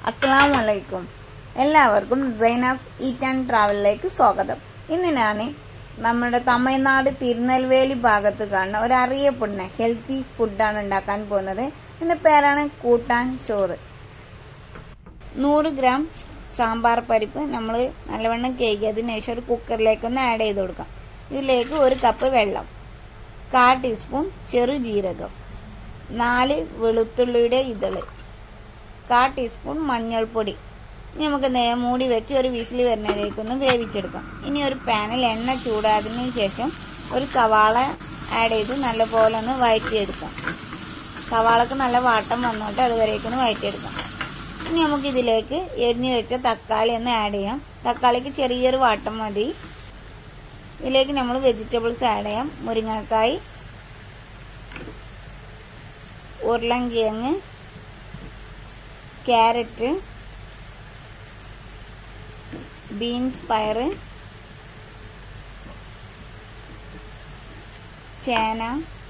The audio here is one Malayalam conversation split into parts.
അസ്സാം വലൈക്കും എല്ലാവർക്കും സൈനാസ് ഈറ്റ് ആൻഡ് ട്രാവലിലേക്ക് സ്വാഗതം ഇന്ന് ഞാൻ നമ്മുടെ തമിഴ്നാട് തിരുനെൽവേലി ഭാഗത്ത് കാണുന്ന ഒരു അറിയപ്പെടുന്ന ഹെൽത്തി ഫുഡാണ് ഉണ്ടാക്കാൻ പോകുന്നത് ഇതിൻ്റെ പേരാണ് കൂട്ടാൻ ചോറ് നൂറ് ഗ്രാം സാമ്പാർ പരിപ്പ് നമ്മൾ നല്ലവണ്ണം കേക്കിയതിന് ശേഷം ഒരു കുക്കറിലേക്കൊന്ന് ആഡ് ചെയ്ത് കൊടുക്കാം ഇതിലേക്ക് ഒരു കപ്പ് വെള്ളം കാ ടീസ്പൂൺ ചെറു ജീരകം നാല് വെളുത്തുള്ളിയുടെ ഇതള് കാ ടീസ്പൂൺ മഞ്ഞൾപ്പൊടി ഇനി നമുക്ക് നേ മൂടി വെച്ച് ഒരു വിസിൽ വരുന്നതിലേക്കൊന്ന് വേവിച്ചെടുക്കാം ഇനി ഒരു പാനിൽ എണ്ണ ചൂടായതിനു ശേഷം ഒരു സവാള ആഡ് ചെയ്ത് നല്ലപോലെ ഒന്ന് വഴറ്റിയെടുക്കാം സവാളക്ക് നല്ല വാട്ടം വന്നോട്ട് അതുവരേക്കൊന്ന് വഴറ്റിയെടുക്കാം ഇനി നമുക്ക് ഇതിലേക്ക് എരിഞ്ഞു വെച്ച തക്കാളി ഒന്ന് ആഡ് ചെയ്യാം തക്കാളിക്ക് ചെറിയൊരു വാട്ടം മതി ഇതിലേക്ക് നമ്മൾ വെജിറ്റബിൾസ് ആഡ് ചെയ്യാം മുരിങ്ങക്കായ് ഉരുളങ്കിഴങ്ങ് ക്യാരറ്റ് ബീൻസ് പയറ് ചേന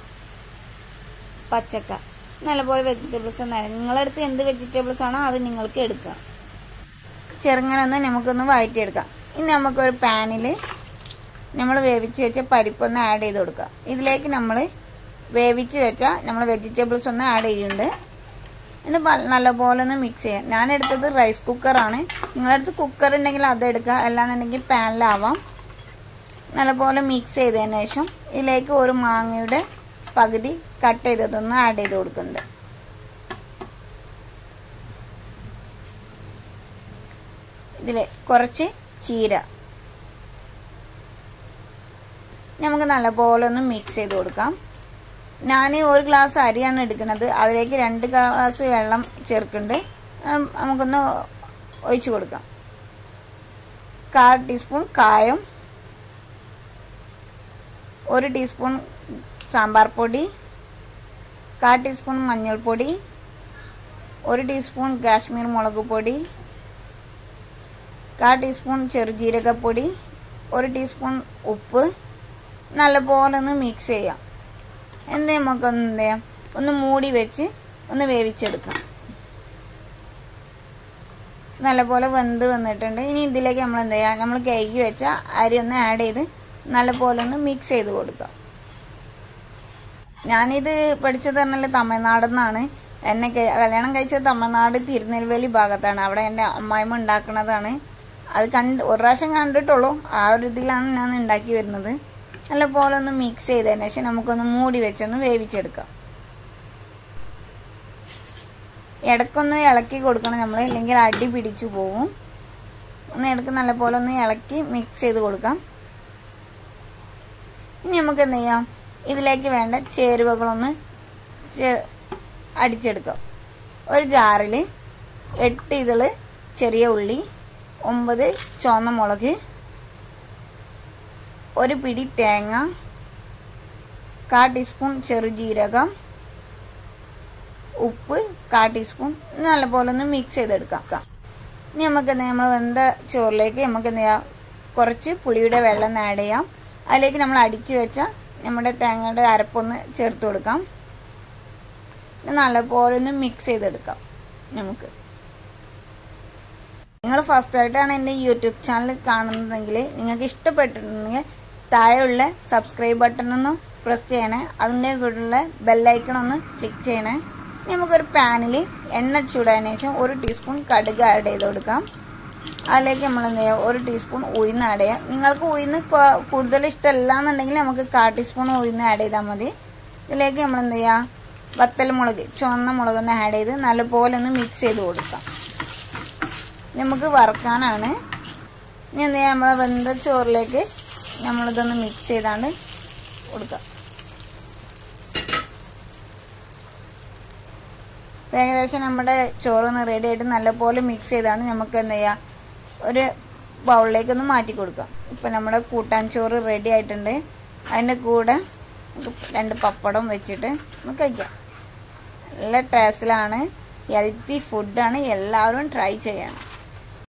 പച്ചക്ക നല്ലപോലെ വെജിറ്റബിൾസ് ഒന്നാണ് നിങ്ങളടുത്ത് എന്ത് വെജിറ്റബിൾസ് ആണോ അത് നിങ്ങൾക്ക് എടുക്കാം ചെറുങ്ങനെ ഒന്ന് നമുക്കൊന്ന് വഴറ്റിയെടുക്കാം ഇനി നമുക്കൊരു പാനിൽ നമ്മൾ വേവിച്ച് വെച്ച പരിപ്പൊന്ന് ആഡ് ചെയ്ത് കൊടുക്കുക ഇതിലേക്ക് നമ്മൾ വേവിച്ച് വെച്ച നമ്മൾ വെജിറ്റബിൾസ് ഒന്ന് ആഡ് ചെയ്യുന്നുണ്ട് എന്നിട്ട് നല്ലപോലെ ഒന്ന് മിക്സ് ചെയ്യാം ഞാൻ എടുത്തത് റൈസ് കുക്കറാണ് നിങ്ങളടുത്ത് കുക്കർ ഉണ്ടെങ്കിൽ അത് എടുക്കുക അല്ലാന്നുണ്ടെങ്കിൽ പാനിലാവാം നല്ലപോലെ മിക്സ് ചെയ്തതിന് ശേഷം ഇതിലേക്ക് ഒരു മാങ്ങയുടെ പകുതി കട്ട് ചെയ്തതൊന്ന് ആഡ് ചെയ്ത് കൊടുക്കുന്നുണ്ട് ഇതിൽ കുറച്ച് ചീര നമുക്ക് നല്ലപോലെ ഒന്ന് മിക്സ് ചെയ്ത് കൊടുക്കാം ഞാൻ ഒരു ഗ്ലാസ് അരിയാണ് എടുക്കുന്നത് അതിലേക്ക് രണ്ട് ഗ്ലാസ് വെള്ളം ചേർക്കുന്നുണ്ട് നമുക്കൊന്ന് ഒഴിച്ചു കൊടുക്കാം കാൽ ടീസ്പൂൺ കായം ഒരു ടീസ്പൂൺ സാമ്പാർ പൊടി കാൽ ടീസ്പൂൺ മഞ്ഞൾപ്പൊടി ഒരു ടീസ്പൂൺ കാശ്മീർ മുളക് പൊടി കാൽ ടീസ്പൂൺ ചെറുജീരകപ്പൊടി ഒരു ടീസ്പൂൺ ഉപ്പ് നല്ലപോലെ ഒന്ന് മിക്സ് ചെയ്യാം എന്ത് നമുക്കൊന്ന് എന്ത് ചെയ്യാം ഒന്ന് മൂടി വെച്ച് ഒന്ന് വേവിച്ചെടുക്കാം നല്ലപോലെ വെന്ത് വന്നിട്ടുണ്ട് ഇനി ഇതിലേക്ക് നമ്മൾ എന്ത് ചെയ്യാം നമ്മൾ കഴുകി വെച്ച അരി ഒന്ന് ആഡ് ചെയ്ത് നല്ലപോലെ ഒന്ന് മിക്സ് ചെയ്ത് കൊടുക്കാം ഞാനിത് പഠിച്ചത് പറഞ്ഞാൽ തമിഴ്നാട് നിന്നാണ് എന്നെ കല്യാണം കഴിച്ചത് തമിഴ്നാട് തിരുനെൽവേലി ഭാഗത്താണ് അവിടെ എൻ്റെ അമ്മായിമ്മ ഉണ്ടാക്കുന്നതാണ് അത് കണ്ട് ഒരു പ്രാവശ്യം കണ്ടിട്ടുള്ളൂ ആ ഒരു ഇതിലാണ് ഞാൻ ഉണ്ടാക്കി വരുന്നത് നല്ലപോലെ ഒന്ന് മിക്സ് ചെയ്തതിന് ശേഷം നമുക്കൊന്ന് മൂടി വെച്ചൊന്ന് വേവിച്ചെടുക്കാം ഇടയ്ക്കൊന്ന് ഇളക്കി കൊടുക്കണം നമ്മൾ ഇല്ലെങ്കിൽ അടി പിടിച്ചു പോകും ഒന്ന് ഇടയ്ക്ക് നല്ലപോലെ ഒന്ന് ഇളക്കി മിക്സ് ചെയ്ത് കൊടുക്കാം ഇനി നമുക്ക് എന്ത് ചെയ്യാം ഇതിലേക്ക് വേണ്ട ചേരുവകളൊന്ന് അടിച്ചെടുക്കാം ഒരു ജാറിൽ എട്ട് ഇതള് ചെറിയ ഉള്ളി ഒമ്പത് ചുവന്ന മുളക് ഒരു പിടി തേങ്ങ കാ ടീസ്പൂൺ ചെറുജീരകം ഉപ്പ് കാ ടീസ്പൂൺ നല്ലപോലെ ഒന്ന് മിക്സ് ചെയ്തെടുക്കാം ഇനി നമുക്ക് എന്താ നമ്മൾ വെന്ത ചോറിലേക്ക് നമുക്ക് എന്ത് ചെയ്യാം കുറച്ച് പുളിയുടെ വെള്ളം ആഡ് ചെയ്യാം അതിലേക്ക് നമ്മൾ അടിച്ചു വെച്ച നമ്മുടെ തേങ്ങയുടെ അരപ്പൊന്ന് ചേർത്ത് കൊടുക്കാം നല്ലപോലെ ഒന്ന് മിക്സ് ചെയ്തെടുക്കാം നമുക്ക് നിങ്ങൾ ഫസ്റ്റ് ആയിട്ടാണ് എൻ്റെ യൂട്യൂബ് ചാനൽ കാണുന്നതെങ്കിൽ നിങ്ങൾക്ക് ഇഷ്ടപ്പെട്ടിട്ടുണ്ടെങ്കിൽ താഴെയുള്ള സബ്സ്ക്രൈബ് ബട്ടൺ ഒന്ന് പ്രസ് ചെയ്യണേ അതിൻ്റെ കൂടെയുള്ള ബെല്ലൈക്കൺ ഒന്ന് ക്ലിക്ക് ചെയ്യണേ നമുക്കൊരു പാനിൽ എണ്ണ ചൂടായതിനു ശേഷം ഒരു ടീസ്പൂൺ കടുക് ആഡ് ചെയ്ത് കൊടുക്കാം അതിലേക്ക് നമ്മൾ എന്ത് ചെയ്യുക ഒരു ടീസ്പൂൺ ഉയർന്ന് ആഡ് ചെയ്യാം നിങ്ങൾക്ക് ഉയർന്ന് കൂടുതൽ ഇഷ്ടമല്ല എന്നുണ്ടെങ്കിൽ നമുക്ക് കാ ടീസ്പൂൺ ഉയർന്ന് ആഡ് ചെയ്താൽ മതി ഇതിലേക്ക് നമ്മൾ എന്ത് ചെയ്യുക വത്തൽ മുളക് ചുവന്ന മുളകൊന്ന് ആഡ് ചെയ്ത് നല്ലപോലെ ഒന്ന് മിക്സ് ചെയ്ത് കൊടുക്കാം നമുക്ക് വറുക്കാനാണ് ഇനി എന്ത് ചെയ്യാം നമ്മളെ വെന്ത ചോറിലേക്ക് നമ്മളിതൊന്ന് മിക്സ് ചെയ്താണ്ട് കൊടുക്കാം ഏകദേശം നമ്മുടെ ചോറൊന്ന് റെഡി ആയിട്ട് നല്ലപോലെ മിക്സ് ചെയ്താണ് നമുക്ക് എന്ത് ചെയ്യാം ഒരു ബൗളിലേക്കൊന്ന് മാറ്റി കൊടുക്കാം ഇപ്പം നമ്മുടെ കൂട്ടാൻ ചോറ് റെഡി ആയിട്ടുണ്ട് അതിൻ്റെ കൂടെ രണ്ട് പപ്പടം വെച്ചിട്ട് നമുക്ക് കഴിക്കാം നല്ല ടേസ്റ്റിലാണ് ഹെൽത്തി ഫുഡാണ് എല്ലാവരും ട്രൈ ചെയ്യണം